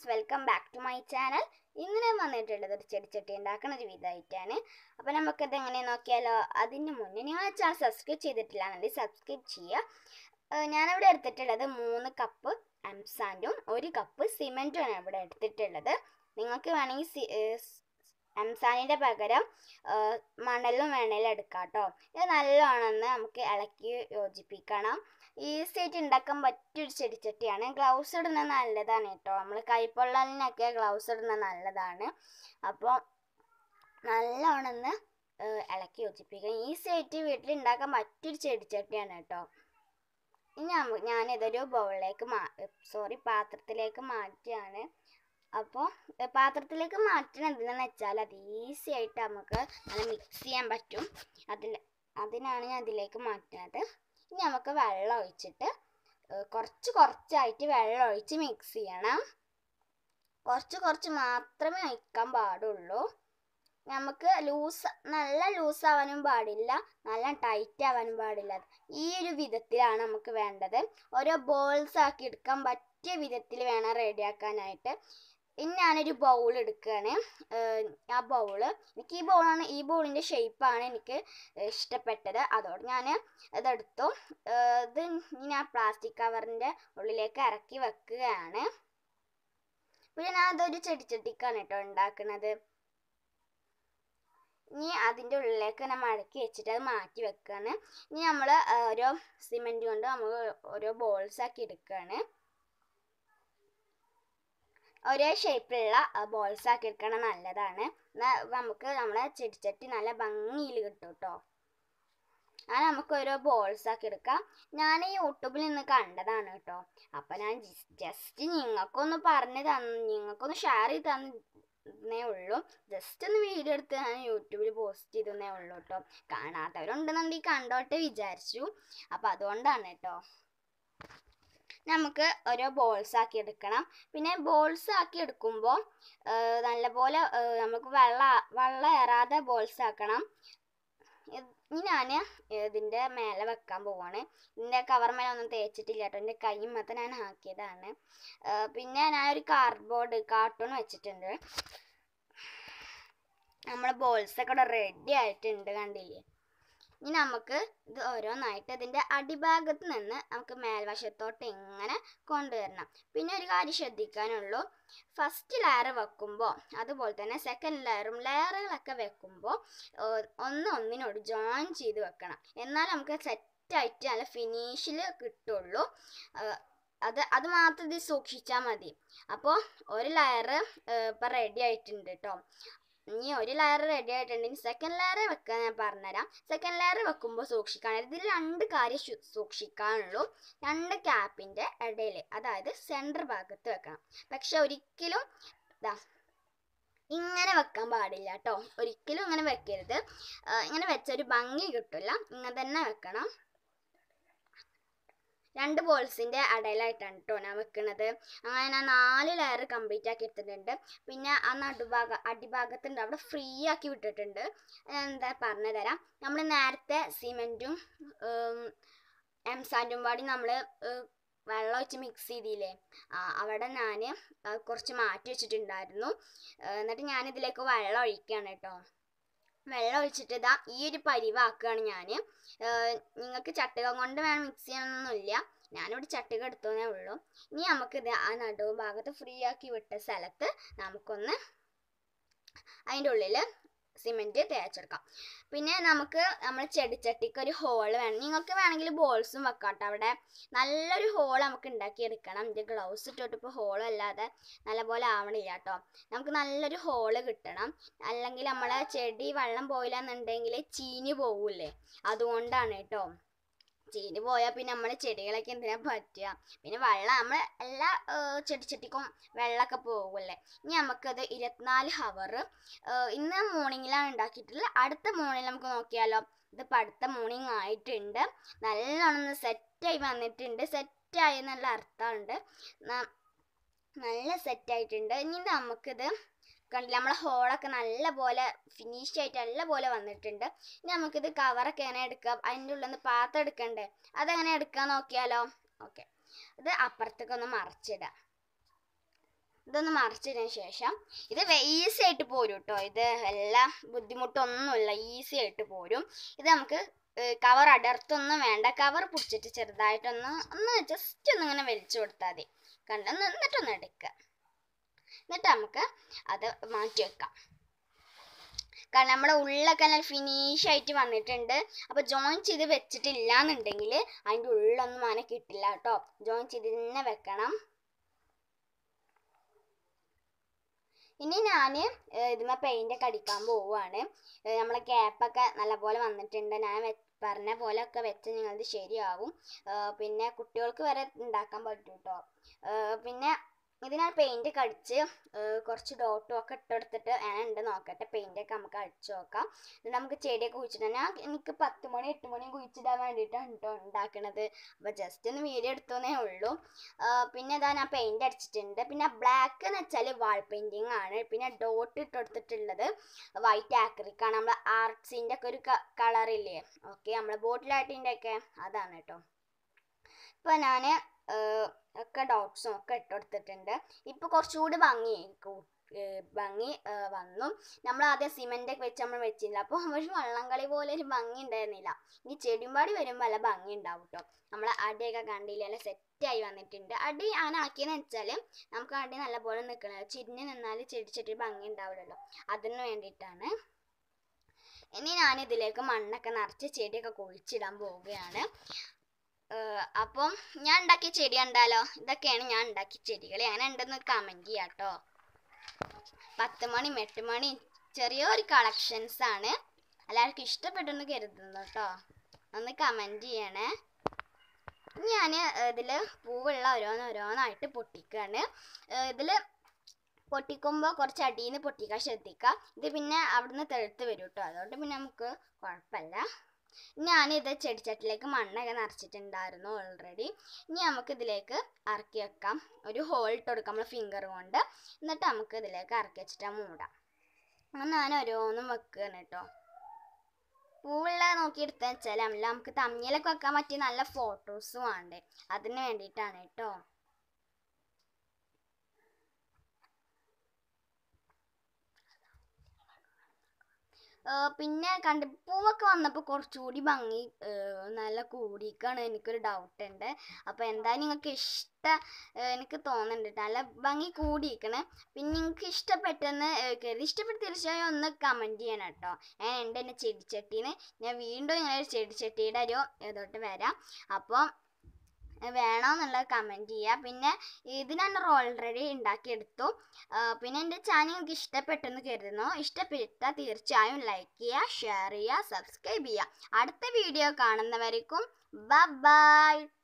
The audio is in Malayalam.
welcome back to my channel ഇന്ന് ഞാൻ വന്നിട്ടുള്ളത് ഒരു ചെടിച്ചട്ടി ഉണ്ടാക്കുന്ന ഒരു വിധമായിട്ടാണ് അപ്പോൾ നമുക്കത് എങ്ങനെ നോക്കിയാലോ അതിന് മുന്നേ നിങ്ങൾ ആ ചാനൽ സബ്സ്ക്രൈബ് ചെയ്തിട്ടില്ല എന്നുണ്ടെങ്കിൽ സബ്സ്ക്രൈബ് ചെയ്യുക ഏഹ് ഞാനിവിടെ എടുത്തിട്ടുള്ളത് മൂന്ന് കപ്പ് എംസാൻഡും ഒരു കപ്പ് സിമെൻറ്റും ആണ് ഇവിടെ എടുത്തിട്ടുള്ളത് നിങ്ങൾക്ക് വേണമെങ്കിൽ സി എംസാനിൻ്റെ പകരം ഏഹ് മണലും വേണേലും എടുക്കാം കേട്ടോ ഇത് നല്ലോണം നമുക്ക് ഇളക്കി യോജിപ്പിക്കണം ഈസി ആയിട്ട് ഉണ്ടാക്കാൻ പറ്റിയൊരു ചെടിച്ചട്ടിയാണ് ഗ്ലൗസ് ഇടുന്നത് നല്ലതാണ് കേട്ടോ നമ്മൾ കൈപ്പൊള്ളലിനൊക്കെ ഗ്ലൗസ് ഇടുന്നത് നല്ലതാണ് അപ്പോൾ നല്ലോണം ഒന്ന് ഏഹ് ഇളക്കി യോജിപ്പിക്കുക ഈസി ആയിട്ട് വീട്ടിൽ ഉണ്ടാക്കാൻ പറ്റിയൊരു ചെടിച്ചട്ടിയാണ് കേട്ടോ ഇനി നമ്മ- ഞാനിതൊരു ബൗളിലേക്ക് മാ സോറി പാത്രത്തിലേക്ക് മാറ്റിയാണ് അപ്പോൾ പാത്രത്തിലേക്ക് മാറ്റണം എന്തിനാന്ന് വെച്ചാൽ അത് ഈസി ആയിട്ട് നമുക്ക് നല്ല മിക്സ് ചെയ്യാൻ പറ്റും അതിൽ അതിനാണ് ഞാൻ അതിലേക്ക് മാറ്റുന്നത് ഇനി നമുക്ക് വെള്ളം ഒഴിച്ചിട്ട് ഏഹ് കുറച്ച് കുറച്ചായിട്ട് വെള്ളം ഒഴിച്ച് മിക്സ് ചെയ്യണം കുറച്ച് കുറച്ച് മാത്രമേ ഒഴിക്കാൻ പാടുള്ളൂ നമുക്ക് ലൂസ് നല്ല ലൂസ് ആവാനും പാടില്ല നല്ല ടൈറ്റ് ആവാനും പാടില്ല ഈ ഒരു വിധത്തിലാണ് നമുക്ക് വേണ്ടത് ഓരോ ബോൾസ് ആക്കി എടുക്കാൻ പറ്റിയ വിധത്തിൽ വേണം റെഡിയാക്കാനായിട്ട് ഇനി ഞാനൊരു ബൗൾ എടുക്കുകയാണ് ഏഹ് ആ ബൗള് എനിക്ക് ഈ ബൗളാണ് ഈ ബൗളിൻ്റെ ഷേപ്പാണ് എനിക്ക് ഇഷ്ടപ്പെട്ടത് അതോടെ ഞാൻ ഇതെടുത്തു ഏഹ് ഇത് ഇനി ഞാൻ പ്ലാസ്റ്റിക് കവറിൻ്റെ ഉള്ളിലേക്ക് ഇറക്കി വെക്കുകയാണ് പിന്നെ ഞാൻ അതൊരു ചെടിച്ചട്ടിക്കാണ് കേട്ടോ ഉണ്ടാക്കുന്നത് ഇനി അതിൻ്റെ ഉള്ളിലേക്ക് ഞാൻ മടക്കി വെച്ചിട്ട് അത് മാറ്റി വെക്കുകയാണ് ഇനി നമ്മൾ ഓരോ സിമെൻറ്റ് കൊണ്ട് നമ്മൾ ഓരോ ബോൾസ് ആക്കി എടുക്കുകയാണ് ഒരേ ഷേപ്പിലുള്ള ബോൾസ് ആക്കി എടുക്കണം നല്ലതാണ് എന്നാൽ നമുക്ക് നമ്മളെ ചെടിച്ചട്ടി നല്ല ഭംഗിയിൽ കിട്ടും കേട്ടോ അങ്ങനെ നമുക്ക് ഓരോ ബോൾസ് ആക്കി എടുക്കാം ഞാൻ യൂട്യൂബിൽ നിന്ന് കണ്ടതാണ് കേട്ടോ അപ്പം ഞാൻ ജസ്റ്റ് നിങ്ങൾക്കൊന്ന് പറഞ്ഞ് തന്ന് നിങ്ങൾക്കൊന്ന് ഷെയർ ചെയ്ത് തന്നേ ഉള്ളൂ ജസ്റ്റ് ഒന്ന് വീഡിയോ എടുത്ത് ഞാൻ യൂട്യൂബിൽ പോസ്റ്റ് ചെയ്തേ ഉള്ളൂ കേട്ടോ കാണാത്തവരുണ്ടെന്നുണ്ടെങ്കിൽ കണ്ടോട്ടെ വിചാരിച്ചു അപ്പം അതുകൊണ്ടാണ് കേട്ടോ നമുക്ക് ഓരോ ബോൾസ് ആക്കി എടുക്കണം പിന്നെ ബോൾസ് ആക്കി എടുക്കുമ്പോൾ നല്ലപോലെ ഏഹ്, നമുക്ക് വെള്ളം വെള്ളം ഏറാതെ ബോൾസ് ആക്കണം ഇത് ഇനി ഞാൻ ഇതിൻ്റെ മേലെ വെക്കാൻ പോവാണ് ഇതിൻ്റെ കവർ മേലെ ഒന്നും തേച്ചിട്ടില്ല കേട്ടോ എൻ്റെ കൈമത്തെ ഞാൻ ആക്കിയതാണ് ഏഹ്, പിന്നെ ഞാനൊരു കാർഡ്ബോർഡ് കാർട്ടൂൺ വെച്ചിട്ടുണ്ട് നമ്മളെ ബോൾസൊക്കെ ഇവിടെ റെഡി ആയിട്ടുണ്ട് കണ്ടില്ലേ ഇനി നമുക്ക് ഇത് ഓരോന്നായിട്ട് ഇതിൻ്റെ അടിഭാഗത്ത് നിന്ന് നമുക്ക് മേൽവശത്തോട്ട് ഇങ്ങനെ കൊണ്ടുവരണം പിന്നെ ഒരു കാര്യം ശ്രദ്ധിക്കാനുള്ളൂ ഫസ്റ്റ് ലെയർ വെക്കുമ്പോൾ അതുപോലെ തന്നെ സെക്കൻഡ് ലെയറും ലെയറുകളൊക്കെ വെക്കുമ്പോൾ ഒന്ന് ഒന്നിനോട് ജോയിൻ ചെയ്ത് വെക്കണം എന്നാൽ നമുക്ക് സെറ്റായിട്ട് നല്ല ഫിനിഷിൽ കിട്ടുള്ളൂ ഏഹ് അത് അത് മാത്രം ഇത് സൂക്ഷിച്ചാൽ മതി അപ്പോൾ ഒരു ലെയർ ഇപ്പം റെഡി ആയിട്ടുണ്ട് കേട്ടോ ഇനി ഒരു ലെയർ റെഡി ആയിട്ടുണ്ടെങ്കിൽ സെക്കൻഡ് ലെയർ വെക്കാൻ ഞാൻ പറഞ്ഞുതരാം സെക്കൻഡ് ലെയർ വെക്കുമ്പോൾ സൂക്ഷിക്കാൻ ഇതിൽ രണ്ട് കാര്യം ശു- സൂക്ഷിക്കാനുള്ളൂ രണ്ട് ക്യാപ്പിൻ്റെ ഇടയിൽ അതായത് സെൻറ്റർ ഭാഗത്ത് വെക്കണം പക്ഷെ ഒരിക്കലും ഇതാ ഇങ്ങനെ വെക്കാൻ പാടില്ല കേട്ടോ ഒരിക്കലും ഇങ്ങനെ വെക്കരുത് ആ, ഇങ്ങനെ വെച്ചൊരു ഭംഗി കിട്ടില്ല ഇങ്ങനെ തന്നെ വെക്കണം രണ്ട് ബോൾസിൻ്റെ ഇടയിലായിട്ടാണ് കേട്ടോ ഞാൻ വെക്കുന്നത് അങ്ങനെ ഞാൻ നാല് ലെയർ കംപ്ലീറ്റ് ആക്കി എടുത്തിട്ടുണ്ട് പിന്നെ ആ നടുഭാഗ അടിഭാഗത്തുണ്ട് അവിടെ ഫ്രീ ആക്കി വിട്ടിട്ടുണ്ട് ഞാൻ എന്താ പറഞ്ഞു തരാം നമ്മൾ നേരത്തെ സിമെൻറ്റും എംസാൻഡും പാടി നമ്മൾ വെള്ളം ഒഴിച്ച് മിക്സ് ചെയ്തില്ലേ ആ അവിടെ ഞാൻ കുറച്ച് മാറ്റി വെച്ചിട്ടുണ്ടായിരുന്നു ആ, എന്നിട്ട് ഞാൻ ഇതിലേക്ക് വെള്ളം ഒഴിക്കുകയാണ് കേട്ടോ വെള്ളം ഒഴിച്ചിട്ട് ഇതാ ഈ ഒരു പരിവാക്കുകയാണ് ഞാൻ നിങ്ങൾക്ക് ചട്ടുകം കൊണ്ട് വേണം മിക്സ് ചെയ്യണമെന്നൊന്നുമില്ല ഞാനിവിടെ ചട്ടുകം എടുത്തേ ഉള്ളൂ ഇനി നമുക്കിത് ആ നടുവ് ഭാഗത്ത് ഫ്രീ ആക്കി വിട്ട സ്ഥലത്ത് നമുക്കൊന്ന് അതിൻ്റെ ഉള്ളിൽ സിമെൻറ്റ് തേച്ചെടുക്കാം പിന്നെ നമുക്ക് നമ്മൾ ചെടിച്ചട്ടിക്ക് ഒരു ഹോൾ വേണം നിങ്ങൾക്ക് വേണമെങ്കിൽ ബോൾസും വെക്കാം കേട്ടോ അവിടെ നല്ലൊരു ഹോൾ നമുക്ക് ഉണ്ടാക്കിയെടുക്കണം ഇത് ഗ്ലൗസ് ഇട്ടിട്ട് ഇപ്പോൾ ഹോൾ അല്ലാതെ നല്ലപോലെ ആവണില്ല കേട്ടോ നമുക്ക് നല്ലൊരു ഹോള് കിട്ടണം അല്ലെങ്കിൽ നമ്മളെ ചെടി വെള്ളം പോയില്ല എന്നുണ്ടെങ്കിൽ ചീഞ്ഞു പോവില്ലേ അതുകൊണ്ടാണ് കേട്ടോ ചീഞ്ഞു പോയാൽ പിന്നെ നമ്മൾ ചെടികളൊക്കെ എന്തിനാ പറ്റുക പിന്നെ വെള്ളം നമ്മൾ എല്ലാ ഏഹ്, ചെടിച്ചട്ടിക്കും വെള്ളമൊക്കെ പോകില്ലേ ഇനി നമുക്കത് ഇരുപത്തിനാല് ഹവർ ഇന്ന് മോർണിംഗിലാണ് ഉണ്ടാക്കിയിട്ടുള്ളത് അടുത്ത മോർണിംഗ് നമുക്ക് നോക്കിയാലോ ഇതിപ്പോൾ അടുത്ത മോർണിംഗ് ആയിട്ടുണ്ട് നല്ലോണം സെറ്റായി വന്നിട്ടുണ്ട് സെറ്റായി എന്നുള്ള അർത്ഥമുണ്ട് ന- നല്ല സെറ്റായിട്ടുണ്ട് ഇനി നമുക്കിത് കണ്ടില്ല നമ്മളെ ഹോളൊക്കെ നല്ല പോലെ ഫിനിഷ് ആയിട്ട് നല്ല പോലെ വന്നിട്ടുണ്ട് ഇനി നമുക്കിത് കവറൊക്കെ എങ്ങനെ എടുക്കാം അതിൻ്റെ ഉള്ളിൽ നിന്ന് പാത്രം എടുക്കണ്ടേ അതെങ്ങനെ എടുക്കാൻ നോക്കിയാലോ ഓക്കെ ഇത് അപ്പുറത്തേക്ക് ഒന്ന് മറച്ചിടാം ഇതൊന്ന് മറിച്ചതിന് ശേഷം ഇത് ഈസി ആയിട്ട് പോരും കേട്ടോ ഇത് എല്ലാ ബുദ്ധിമുട്ടൊന്നുമില്ല ഈസി ആയിട്ട് പോരും ഇത് നമുക്ക് കവർ അടർത്തൊന്നും വേണ്ട കവർ പിടിച്ചിട്ട് ചെറുതായിട്ടൊന്ന് ഒന്ന് ജസ്റ്റ് ഒന്ന് ഇങ്ങനെ വലിച്ചു കൊടുത്താൽ മതി കണ്ട് എന്നിട്ടൊന്ന് എടുക്കുക എന്നിട്ട് നമുക്ക് അത് മാറ്റി വെക്കാം കാരണം നമ്മുടെ ഉള്ളൊക്കെ നല്ല ഫിനിഷ് ആയിട്ട് വന്നിട്ടുണ്ട് അപ്പോൾ ജോയിൻ ചെയ്ത് വെച്ചിട്ടില്ല എന്നുണ്ടെങ്കിൽ അതിൻ്റെ ഉള്ളൊന്നും അങ്ങനെ കിട്ടില്ല കേട്ടോ ജോയിൻ ചെയ്ത് തന്നെ വെക്കണം ഇനി ഞാൻ ഇതിമ പെയിൻ്റ് ഒക്കെ അടിക്കാൻ പോവുകയാണ് നമ്മളെ ക്യാപ്പൊക്കെ നല്ലപോലെ വന്നിട്ടുണ്ട് ഞാൻ വെ പറഞ്ഞ പോലെ ഒക്കെ വെച്ച് നിങ്ങളത് ശരിയാവും പിന്നെ കുട്ടികൾക്ക് വരെ ഉണ്ടാക്കാൻ പറ്റും കേട്ടോ പിന്നെ ഇതിനാൽ പെയിൻറ് ഒക്കെ അടിച്ച് കുറച്ച് ഡോട്ടും ഒക്കെ ഇട്ടെടുത്തിട്ട് ഞാൻ ഉണ്ട് നോക്കട്ടെ പെയിൻ്റ് ഒക്കെ നമുക്ക് അടിച്ച് നോക്കാം എന്നിട്ട് നമുക്ക് ചെടിയൊക്കെ കുഴിച്ചിടാം ഞാൻ എനിക്ക് പത്ത് മണി എട്ട് മണി കുഴിച്ചിടാൻ വേണ്ടിയിട്ടാണ് കേട്ടോ ഉണ്ടാക്കണത് അപ്പോൾ ജസ്റ്റ് ഒന്ന് വീഡിയോ എടുത്തേ ഉള്ളൂ പിന്നെ ഇതാ ഞാൻ പെയിൻ്റ് അടിച്ചിട്ടുണ്ട് പിന്നെ ബ്ലാക്ക് എന്ന് വെച്ചാൽ വാൾ പെയിൻറ്റിങ് ആണ് പിന്നെ ഡോട്ട് ഇട്ടെടുത്തിട്ടുള്ളത് വൈറ്റ് ആക്രിക്കാണ് നമ്മൾ ആർട്സിൻ്റെ ഒക്കെ ഒരു കളറില്ലേ ഓക്കെ നമ്മൾ ബോട്ടിലാട്ടിൻ്റെ ഒക്കെ അതാണ് കേട്ടോ ഇപ്പോൾ ഞാൻ ഒക്കെ ഡോട്ട്സും ഒക്കെ ഇട്ടുകൊടുത്തിട്ടുണ്ട് ഇപ്പോൾ കുറച്ചുകൂടി ഭംഗിയായിരിക്കും ഭംഗി വന്നു നമ്മൾ ആദ്യം സിമെൻ്റ് ഒക്കെ വെച്ച് നമ്മൾ വെച്ചില്ല അപ്പോൾ പക്ഷെ വള്ളംകളി പോലെ ഒരു ഭംഗി ഉണ്ടായിരുന്നില്ല ഇനി ചെടിയുംപാടി വരുമ്പോൾ നല്ല ഭംഗി ഉണ്ടാവും കേട്ടോ നമ്മൾ അടിയൊക്കെ കണ്ടില്ല നല്ല സെറ്റായി വന്നിട്ടുണ്ട് അടി അങ്ങനെ ആക്കിയെന്ന് വെച്ചാൽ നമുക്ക് അടി നല്ലപോലെ നിൽക്കണം ചിരിഞ്ഞ് നിന്നാൽ ചെടി ചെടി ഭംഗി ഉണ്ടാവില്ലല്ലോ അതിന് വേണ്ടിയിട്ടാണ് ഇനി ഞാൻ ഇതിലേക്ക് മണ്ണൊക്കെ നിറച്ച് ചെടിയൊക്കെ കുഴിച്ചിടാൻ പോവുകയാണ് അപ്പം ഞാൻ ഉണ്ടാക്കിയ ചെടി കണ്ടാലോ ഇതൊക്കെയാണ് ഞാൻ ഉണ്ടാക്കിയ ചെടികൾ എങ്ങനെ ഉണ്ടെന്ന് കമൻറ്റ് ചെയ്യാം കേട്ടോ പത്ത് മണി എട്ട് മണി ചെറിയൊരു കളക്ഷൻസ് ആണ് എല്ലാവർക്കും ഇഷ്ടപ്പെട്ടെന്ന് കരുതുന്നു കേട്ടോ ഒന്ന് കമൻറ്റ് ചെയ്യണേ ഞാൻ ഇതിൽ പൂവുള്ള ഓരോന്ന് ഓരോന്നായിട്ട് പൊട്ടിക്കുകയാണ് ഇതിൽ പൊട്ടിക്കുമ്പോൾ കുറച്ച് അടിയിൽ നിന്ന് പൊട്ടിക്കാൻ ശ്രദ്ധിക്കുക ഇത് പിന്നെ അവിടുന്ന് തെളുത്ത് വരും കേട്ടോ അതുകൊണ്ട് പിന്നെ നമുക്ക് കുഴപ്പമില്ല ഞാനിത് ചെടിച്ചട്ടിലേക്ക് മണ്ണൊക്കെ നിറച്ചിട്ടുണ്ടായിരുന്നു ഓൾറെഡി ഇനി നമുക്ക് ഇതിലേക്ക് ഇറക്കി വെക്കാം ഒരു ഹോൾ ഇട്ട് കൊടുക്കാം നമ്മൾ ഫിംഗർ കൊണ്ട് എന്നിട്ട് നമുക്ക് ഇതിലേക്ക് ഇറക്കി വെച്ചിട്ട് മൂടാം അങ്ങനെ ഞാൻ ഓരോന്നും വെക്കുകയാണ് കേട്ടോ പൂവുള്ള നോക്കി എടുത്തെന്ന് വെച്ചാൽ അല്ല നമുക്ക് തമ്മിലൊക്കെ വെക്കാൻ പറ്റിയ നല്ല ഫോട്ടോസ് വേണ്ടേ അതിന് വേണ്ടിയിട്ടാണ് കേട്ടോ പിന്നെ കണ്ട് പൂവൊക്കെ വന്നപ്പോൾ കുറച്ചുകൂടി ഭംഗി നല്ല കൂടിക്കാണ് എനിക്കൊരു ഡൗട്ട് ഉണ്ട് അപ്പോൾ എന്തായാലും നിങ്ങൾക്ക് ഇഷ്ട എനിക്ക് തോന്നുന്നുണ്ട് നല്ല ഭംഗി കൂടിയിരിക്കണേ പിന്നെ നിങ്ങൾക്ക് ഇഷ്ടപ്പെട്ടെന്ന് കരുതി ഇഷ്ടപ്പെട്ട് തീർച്ചയായും ഒന്ന് കമൻറ്റ് ചെയ്യണം കേട്ടോ ഞാൻ ഉണ്ട് എൻ്റെ ചെടിച്ചട്ടീന് ഞാൻ വീണ്ടും ഇങ്ങനെ ഒരു ചെടിച്ചട്ടിയുടെ ഒരു ഇതോട്ട് വരാം അപ്പോൾ വേണമെന്നുള്ളത് കമൻറ്റ് ചെയ്യുക പിന്നെ ഇത് ഞാൻ ഓൾറെഡി ഉണ്ടാക്കിയെടുത്തു പിന്നെ എൻ്റെ ചാനൽ നിങ്ങൾക്ക് ഇഷ്ടപ്പെട്ടെന്ന് കരുതുന്നു ഇഷ്ടപ്പെട്ടാൽ തീർച്ചയായും ലൈക്ക് ചെയ്യുക ഷെയർ ചെയ്യുക സബ്സ്ക്രൈബ് ചെയ്യുക അടുത്ത വീഡിയോ കാണുന്നവർക്കും ബൈ